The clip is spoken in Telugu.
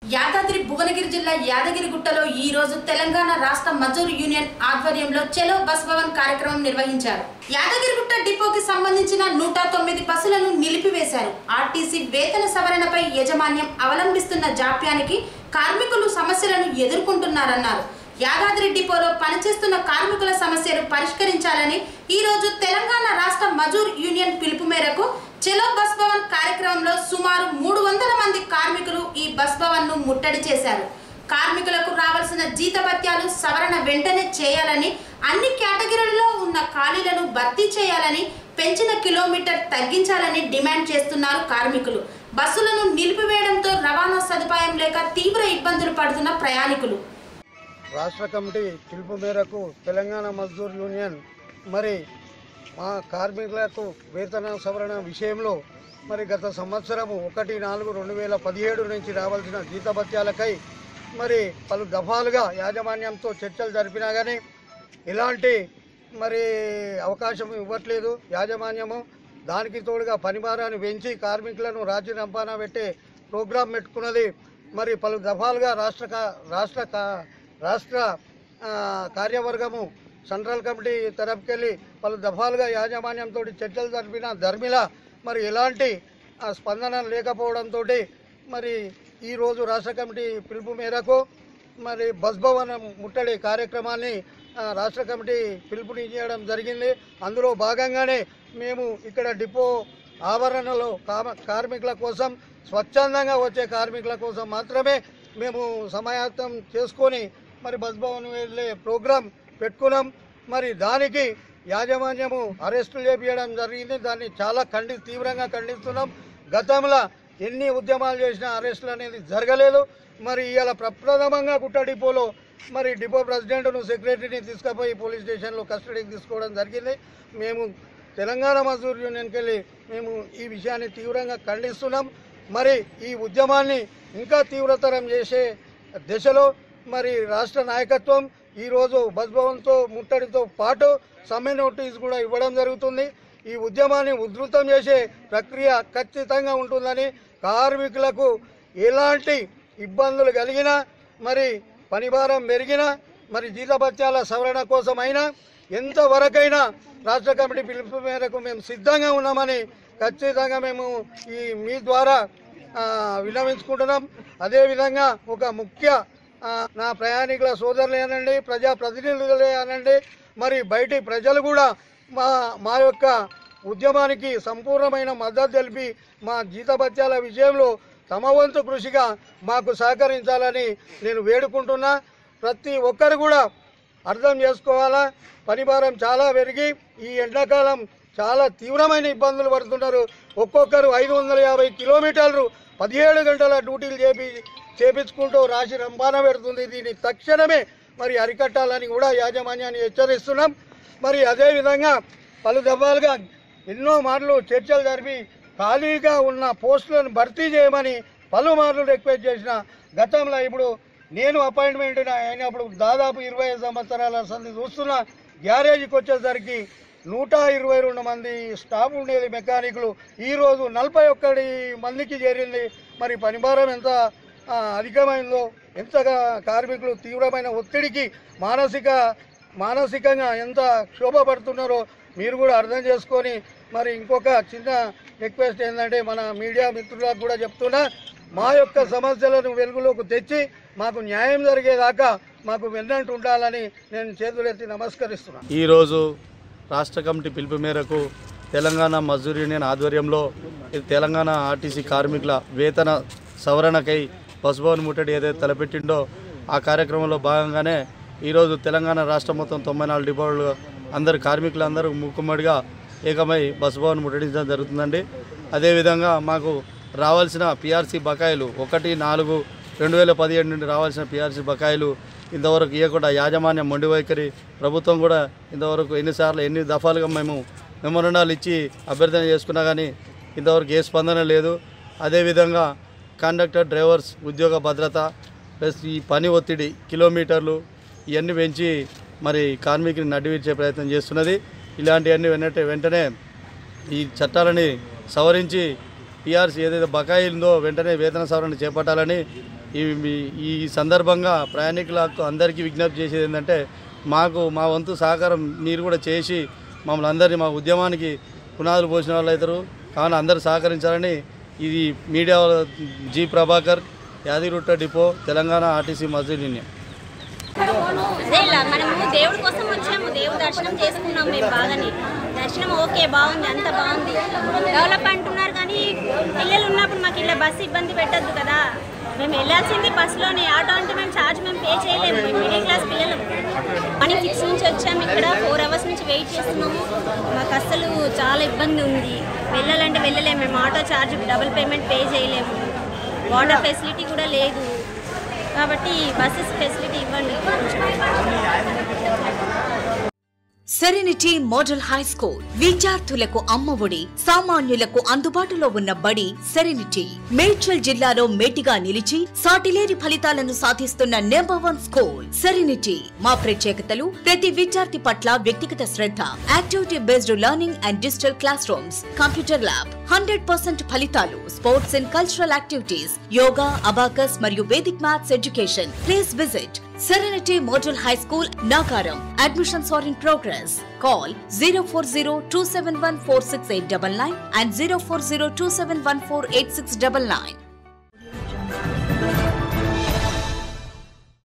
యాదాద్రి భువనగిరి జిల్లా యాదగిరిగుట్టలో ఈ రోజు తెలంగాణ రాష్ట్ర మజూర్ యూనియన్ ఆధ్వర్యంలో చెలో బస్ భవన్ కార్యక్రమం నిర్వహించారు యాదగిరిగుట్ట డిపోకి సంబంధించిన నూట తొమ్మిది బస్సులను నిలిపివేశారు ఆర్టీసీ వేతన సవరణపై యాజమాన్యం అవలంబిస్తున్న జాప్యానికి కార్మికులు సమస్యలను ఎదుర్కొంటున్నారన్నారు యాదాద్రి డిపోలో పనిచేస్తున్న కార్మికుల సమస్యలు పరిష్కరించాలని ఈ రోజు తెలంగాణ రాష్ట్ర మజూర్ యూనియన్ పిలుపు మేరకు చెలో బస్ భవన్ కార్యక్రమంలో సుమారు మూడు వందల మంది కార్మికులు ఈ బస్ భవన్ ను ముట్టడి చేశారు కార్మికులకు రావాల్సిన జీతభత్యాలు సవరణ వెంటనే చేయాలని అన్ని కేటగిరీలలో ఉన్న ఖాళీలను భర్తీ చేయాలని పెంచిన కిలోమీటర్ తగ్గించాలని డిమాండ్ చేస్తున్నారు కార్మికులు బస్సులను నిలిపివేయడంతో రవాణా సదుపాయం లేక తీవ్ర ఇబ్బందులు పడుతున్న ప్రయాణికులు రాష్ట్ర కమిటీ పిలుపు మేరకు తెలంగాణ మజ్దూర్ యూనియన్ మరి మా కార్మికులకు వేతన సవరణ విషయంలో మరి గత సంవత్సరము ఒకటి నాలుగు రెండు వేల పదిహేడు నుంచి రావాల్సిన జీతభత్యాలకై మరి పలు దఫాలుగా యాజమాన్యంతో చర్చలు జరిపినా కానీ ఇలాంటి మరి అవకాశం ఇవ్వట్లేదు యాజమాన్యము దానికి తోడుగా పనిభారాన్ని పెంచి కార్మికులను రాజీ రంపానా పెట్టే ప్రోగ్రాం పెట్టుకున్నది మరి పలు దఫాలుగా రాష్ట్ర కా- రాష్ట్ర కా- రాష్ట్ర ఆ, కార్యవర్గము సెంట్రల్ కమిటీ తరపుకెళ్ళి పలు దఫాలుగా యాజమాన్యంతో చర్చలు జరిపిన ధర్మిల మరి ఎలాంటి ఆ, స్పందన లేకపోవడంతో మరి ఈరోజు రాష్ట్ర కమిటీ పిలుపు మేరకు మరి బస్ భవన్ ముట్టడి కార్యక్రమాన్ని ఆ, రాష్ట్ర కమిటీ పిలుపునిచ్చేయడం జరిగింది అందులో భాగంగానే మేము ఇక్కడ డిపో ఆవరణలో కామ కార్మికుల కోసం స్వచ్ఛందంగా వచ్చే కార్మికుల కోసం మాత్రమే మేము సమాయత్తం చేసుకొని మరి బస్ భవన్ వెళ్ళే ప్రోగ్రాం పెట్టుకున్నాం మరి దానికి యాజమాన్యము అరెస్టులు చేపించడం జరిగింది దాన్ని చాలా ఖండి తీవ్రంగా ఖండిస్తున్నాం గతంలో ఎన్ని ఉద్యమాలు చేసినా అరెస్టులు అనేది జరగలేదు మరి ఇవాళ ప్రప్రథమంగా గుట్ట డిపోలో మరి డిపో ప్రెసిడెంట్ను సెక్రటరీని తీసుకుపోయి పోలీస్ స్టేషన్లో కస్టడీకి తీసుకోవడం జరిగింది మేము తెలంగాణ మజదూర్ యూనియన్కి వెళ్ళి మేము ఈ విషయాన్ని తీవ్రంగా ఖండిస్తున్నాం మరి ఈ ఉద్యమాన్ని ఇంకా తీవ్రతరం చేసే దిశలో మరి రాష్ట్ర నాయకత్వం ఈరోజు బస్ భవన్తో ముట్టడితో పాటు సమ్మె నోటీస్ కూడా ఇవ్వడం జరుగుతుంది ఈ ఉద్యమాన్ని ఉధృతం చేసే ప్రక్రియ ఖచ్చితంగా ఉంటుందని కార్మికులకు ఎలాంటి ఇబ్బందులు కలిగినా మరి పనిభారం పెరిగినా మరి జీతభత్యాల సవరణ కోసమైనా ఎంతవరకైనా రాష్ట్ర కమిటీ పిలుపు మేరకు మేము సిద్ధంగా ఉన్నామని ఖచ్చితంగా మేము ఈ మీ ద్వారా ఆ, విన్నవించుకుంటున్నాం అదేవిధంగా ఒక ముఖ్య ఆ, నా ప్రయాణికుల సోదరులే అనండి ప్రజా ప్రతినిధులే అనండి మరి బయటి ప్రజలు కూడా మా మా యొక్క ఉద్యమానికి సంపూర్ణమైన మద్దతు తెలిపి మా జీతభత్యాల విషయంలో తమ వంతు కృషిగా మాకు సహకరించాలని నేను వేడుకుంటున్నా ప్రతి ఒక్కరు కూడా అర్థం చేసుకోవాలా పనిభారం చాలా పెరిగి ఈ ఎండాకాలం చాలా తీవ్రమైన ఇబ్బందులు పడుతున్నారు ఒక్కొక్కరు ఐదు వందల యాభై కిలోమీటర్లు పదిహేడు గంటల డ్యూటీలు చేపి చేపించుకుంటూ రాశి రంపాన పెడుతుంది దీన్ని తక్షణమే మరి అరికట్టాలని కూడా యాజమాన్యాన్ని హెచ్చరిస్తున్నాం మరి అదేవిధంగా పలు దఫాలుగా ఎన్నో మార్లు చర్చలు జరిపి ఖాళీగా ఉన్న పోస్టులను భర్తీ చేయమని పలుమార్లు రిక్వెస్ట్ చేసిన గతంలో ఇప్పుడు నేను అపాయింట్మెంట్ అయినప్పుడు దాదాపు ఇరవై ఐదు సంవత్సరాల సంది చూస్తున్న గ్యారేజీకి వచ్చేసరికి నూట ఇరవై రెండు మంది స్టాఫ్ ఉండేది మెకానికులు ఈరోజు నలభై ఒక్కడి మందికి చేరింది మరి పనిభారం ఎంత ఆ, అధికమైందో ఎంతగా కార్మికులు తీవ్రమైన ఒత్తిడికి మానసిక మానసికంగా ఎంత క్షోభపడుతున్నారో మీరు కూడా అర్థం చేసుకొని మరి ఇంకొక చిన్న రిక్వెస్ట్ ఏంటంటే మన మీడియా మిత్రులకు కూడా చెప్తున్నా మా యొక్క సమస్యలను వెలుగులోకి తెచ్చి మాకు న్యాయం జరిగేదాకా మాకు వెన్నంటు ఉండాలని నేను చేతులెత్తి నమస్కరిస్తున్నాను ఈరోజు రాష్ట్ర కమిటీ పిలుపు మేరకు తెలంగాణ మజూర్ యూనియన్ ఆధ్వర్యంలో ఇది తెలంగాణ ఆర్టీసీ కార్మికుల వేతన సవరణకై బస్ భవన్ ముట్టడి ఏదైతే తలపెట్టిండో ఆ కార్యక్రమంలో భాగంగానే ఈరోజు తెలంగాణ రాష్ట్రం మొత్తం తొంభై నాలుగు డిపోలు అందరు కార్మికులందరూ మూకుమ్మడిగా ఏకమై బస్ భవన్ ముట్టడించడం జరుగుతుందండి అదేవిధంగా మాకు రావాల్సిన పిఆర్సీ బకాయిలు ఒకటి నాలుగు రెండు వేల పదిహేడు నుండి రావాల్సిన పిఆర్సీ బకాయిలు ఇంతవరకు ఇవ్వకుండా యాజమాన్యం మొండి వైఖరి ప్రభుత్వం కూడా ఇంతవరకు ఎన్నిసార్లు ఎన్ని దఫాలుగా మేము మెమోరండాలు ఇచ్చి అభ్యర్థన చేసుకున్నా కానీ ఇంతవరకు ఏ స్పందన లేదు అదేవిధంగా కండక్టర్ డ్రైవర్స్ ఉద్యోగ భద్రత ప్లస్ ఈ పని ఒత్తిడి కిలోమీటర్లు ఇవన్నీ పెంచి మరి కార్మికుని నడివించే ప్రయత్నం చేస్తున్నది ఇలాంటివన్నీ వెంటనే వెంటనే ఈ చట్టాలని సవరించి పిఆర్సీ ఏదైతే బకాయి ఉందో వెంటనే వేతన సవరణ చేపట్టాలని ఈ మీ- ఈ సందర్భంగా ప్రయాణికులకు అందరికీ విజ్ఞప్తి చేసేది ఏంటంటే మాకు మా వంతు సహకారం మీరు కూడా చేసి మమ్మల్ని అందరినీ మా ఉద్యమానికి పునాదులు పోసిన వాళ్ళు అవుతారు కావున అందరూ సహకరించాలని ఇది మీడియా వాళ్ళ G Prabhakar Yadagirigutta depot Telangana RTC Mazdoor union అదే ఇలా మనము దేవుడి కోసం వచ్చాము దేవుడి దర్శనం చేసుకున్నాం మేము బాగానే దర్శనం ఓకే బాగుంది అంత బాగుంది డెవలప్ అంటున్నారు కానీ పిల్లలు ఉన్నప్పుడు మాకు ఇలా బస్సు ఇబ్బంది పెట్టద్దు కదా మేము వెళ్ళాల్సింది బస్సులోనే ఆటో అంటే మేము ఛార్జ్ మేము పే చేయలేము మేము మిడిల్ క్లాస్ పిల్లలు మార్నింగ్ సిక్స్ నుంచి వచ్చాము ఇక్కడ ఫోర్ అవర్స్ నుంచి వెయిట్ చేస్తున్నాము మాకు అస్సలు చాలా ఇబ్బంది ఉంది వెళ్ళాలంటే వెళ్ళలేము మేము auto charge double payment pay చేయలేము వాటర్ ఫెసిలిటీ కూడా లేదు కాబట్టి బస్సెస్ ఫెసిలిటీ ఇవ్వండి సెరెనిటీ మోడల్ హై స్కూల్ విద్యార్థులకు అమ్మఒడి సామాన్యులకు అందుబాటులో ఉన్న బడి సెరెనిటీ మేడ్చల్ జిల్లాలో మేటిగా నిలిచి సాటిలేని ఫలితాలను సాధిస్తున్న నెంబర్ వన్ స్కూల్ సెరెనిటీ మా ప్రత్యేకతలు ప్రతి విద్యార్థి పట్ల వ్యక్తిగత శ్రద్ధ activity based learning and digital classrooms computer lab hundred percent ఫలితాలు sports and cultural activities yoga abacus మరియు vedic maths education please visit Serenity Model High School, Nagaram. Admissions are in progress. Call 040 and 040 271 8699.